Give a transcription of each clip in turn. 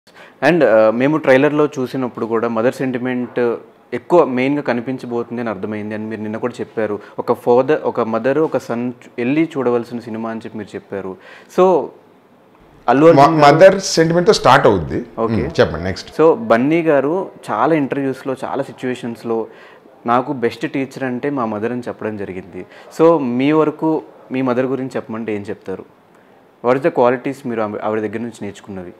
And మేము ట్రైలర్లో చూసినప్పుడు కూడా మదర్ సెంటిమెంట్ ఎక్కువ మెయిన్గా కనిపించబోతుంది అని అర్థమైంది అని మీరు నిన్న కూడా చెప్పారు ఒక ఫాదర్ ఒక మదర్ ఒక సన్ వెళ్ళి చూడవలసిన సినిమా అని చెప్పి మీరు చెప్పారు సో అల్లు అర్జున్ మదర్ సెంటిమెంట్తో స్టార్ట్ అవుద్ది Okay. మ్మ్, చెప్పండి నెక్స్ట్ సో బన్నీ గారు చాలా ఇంటర్వ్యూస్లో చాలా సిచ్యువేషన్స్లో నాకు బెస్ట్ టీచర్ అంటే మా మదర్ అని చెప్పడం జరిగింది సో మీ వరకు మీ మదర్ గురించి చెప్పమంటే ఏం చెప్తారు వాట్ ఇస్ ద క్వాలిటీస్ మీరు ఆమె- ఆవిడ దగ్గర నుంచి నేర్చుకున్నవి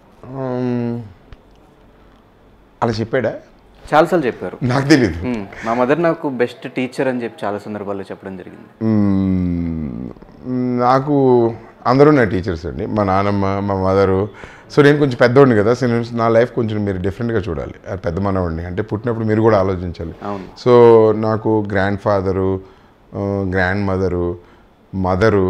అలా చెప్పాడా చాలాసార్లు చెప్పారు నాకు తెలియదు మ్మ్. మా మదర్ నాకు బెస్ట్ టీచర్ అని చెప్పి చాలా సందర్భాల్లో చెప్పడం జరిగింది మ్మ్, నాకు అందరూ నా టీచర్స్ అండి మా నాన్నమ్మ మా మదరు సో నేను కొంచెం పెద్దవాడిని కదా సో నేను నా లైఫ్ కొంచెం మీరు డిఫరెంట్గా చూడాలి ఆ పెద్ద మనవాడిని అంటే పుట్టినప్పుడు మీరు కూడా ఆలోచించాలి అవును. సో నాకు grandfather grandmother mother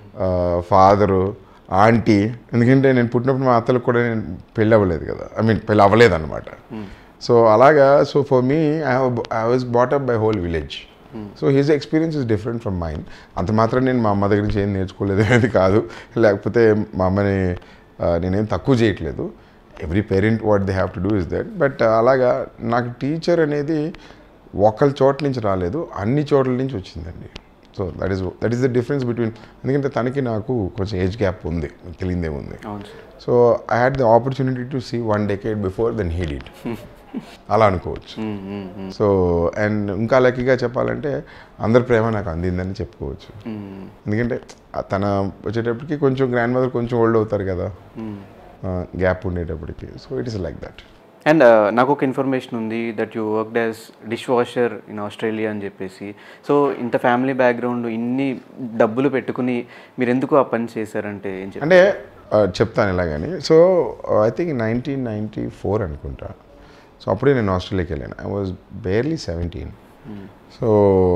father aunty ఎందుకంటే నేను పుట్టినప్పుడు మా అత్తలకు కూడా నేను పెళ్ళి అవ్వలేదు కదా ఐ మీన్ పెళ్ళి అవ్వలేదు అనమాట సో అలాగా so for me I I was brought up by whole village so his experience is different from mind అంత మాత్రం నేను మా అమ్మ దగ్గర నుంచి ఏం నేర్చుకోలేదు అనేది కాదు లేకపోతే మా అమ్మని ఆ, నేనేం తక్కువ చేయట్లేదు every parent what they have to do is that but అలాగా నాకు టీచర్ అనేది ఒకళ్ళ చోట్ల నుంచి రాలేదు అన్ని చోట్ల నుంచి వచ్చిందండి so that is that is the difference between ఎందుకంటే తనకి నాకు కొంచెం ఏజ్ గ్యాప్ ఉంది మీకు తెలియదే ఉంది అవును sir so I had the opportunity to see one decade before then he did అలా అనుకోవచ్చు మ్మ్, మ్మ్, మ్మ్, సో అండ్ ఇంకా లక్కీగా చెప్పాలంటే అందరి ప్రేమ నాకు అందిందని చెప్పుకోవచ్చు మ్మ్, ఎందుకంటే ఆ తన వచ్చేటప్పటికి కొంచెం గ్రాండ్ మదర్ కొంచెం ఓల్డ్ అవుతారు కదా మ్మ్. గ్యాప్ ఉండేటప్పటికి so it is like that and నాకు ఒక ఇన్ఫర్మేషన్ ఉంది that you work as dishwasher in Australia అని చెప్పేసి సో ఇంత ఫ్యామిలీ బ్యాక్గ్రౌండ్ ఇన్ని డబ్బులు పెట్టుకుని మీరు ఎందుకు ఆ పని చేశారంటే ఏం చెప్పారు అంటే ఆ, చెప్తాను ఇలాగని so I think nineteen ninety four అనుకుంటా సో అప్పుడే నేను ఆస్ట్రేలియాకి వెళ్ళాను I was barely seventeen so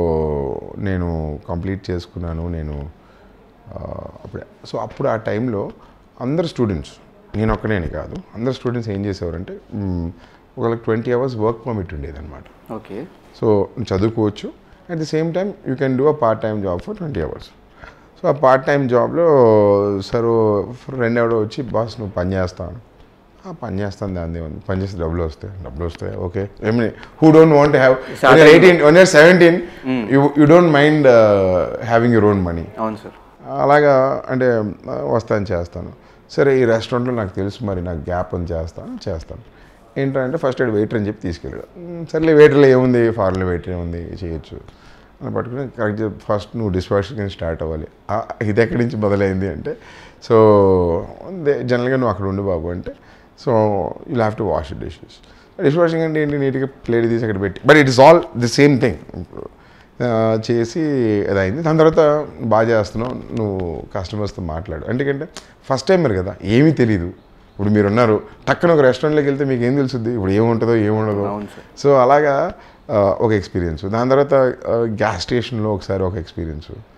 నేను కంప్లీట్ చేసుకున్నాను నేను ఆ, అప్పుడే సో అప్పుడు ఆ టైంలో అందరు స్టూడెంట్స్ నేను ఒక్కనేని కాదు అందరు స్టూడెంట్స్ ఏం చేసేవారంటే మ్, ఒకళ్ళకి ట్వంటీ అవర్స్ వర్క్ పర్మిట్ ఉండేది అనమాట ఓకే సో చదువుకోవచ్చు at the same time you can do a part time job for twenty hours so ఆ పార్ట్ టైం జాబ్లో సార్ ఫ్రెండ్ ఎవడో వచ్చి బాస్ నువ్వు పని చేస్తాను ఆ పని చేస్తాను దాని ఉంది పని చేస్తే డబ్బులు వస్తాయి డబ్బులు వస్తాయి ఓకే ఏమి who don't want have eighteen one year seventeen you you don't mind having your own money అవును సార్ అలాగా అంటే ఆ, వస్తాను చేస్తాను సరే ఈ రెస్టారెంట్లో నాకు తెలుసు మరి నాకు గ్యాప్ అని చేస్తాను చేస్తాను ఏంటంటే ఫస్ట్ ఎయిడ్ వెయిటర్ అని చెప్పి తీసుకెళ్ళాడు "మ్, సర్లే వెయిటర్లో ఏముంది ఫారెన్లో వెయిటర్ ఏముంది చేయొచ్చు అని పట్టుకుని కరెక్ట్ ఫస్ట్ నువ్వు డిష్ వాషింగ్ అని స్టార్ట్ అవ్వాలి "ఆ, ఇది ఎక్కడి నుంచి మొదలైంది అంటే సో జనరల్గా నువ్వు అక్కడ ఉండు బాబు అంటే so you have to wash dishes dish washing అంటే ఏంటి నీట్గా ప్లేట్ తీసి అక్కడ పెట్టి but it is all the same thing ఆ, చేసి అది అయింది దాని తర్వాత బాగా చేస్తున్నావు నువ్వు కస్టమర్స్తో మాట్లాడు ఎందుకంటే ఫస్ట్ టైమర్ కదా ఏమీ తెలియదు ఇప్పుడు మీరు ఉన్నారు టక్కున ఒక రెస్టారెంట్లోకి వెళ్తే మీకు ఏం తెలుస్తుంది ఇప్పుడు ఏముంటుందో ఏముండదో అవును సార్ సో అలాగా ఆ, ఒక ఎక్స్పీరియన్స్ దాని తర్వాత గ్యాస్ స్టేషన్లో ఒకసారి ఒక ఎక్స్పీరియన్స్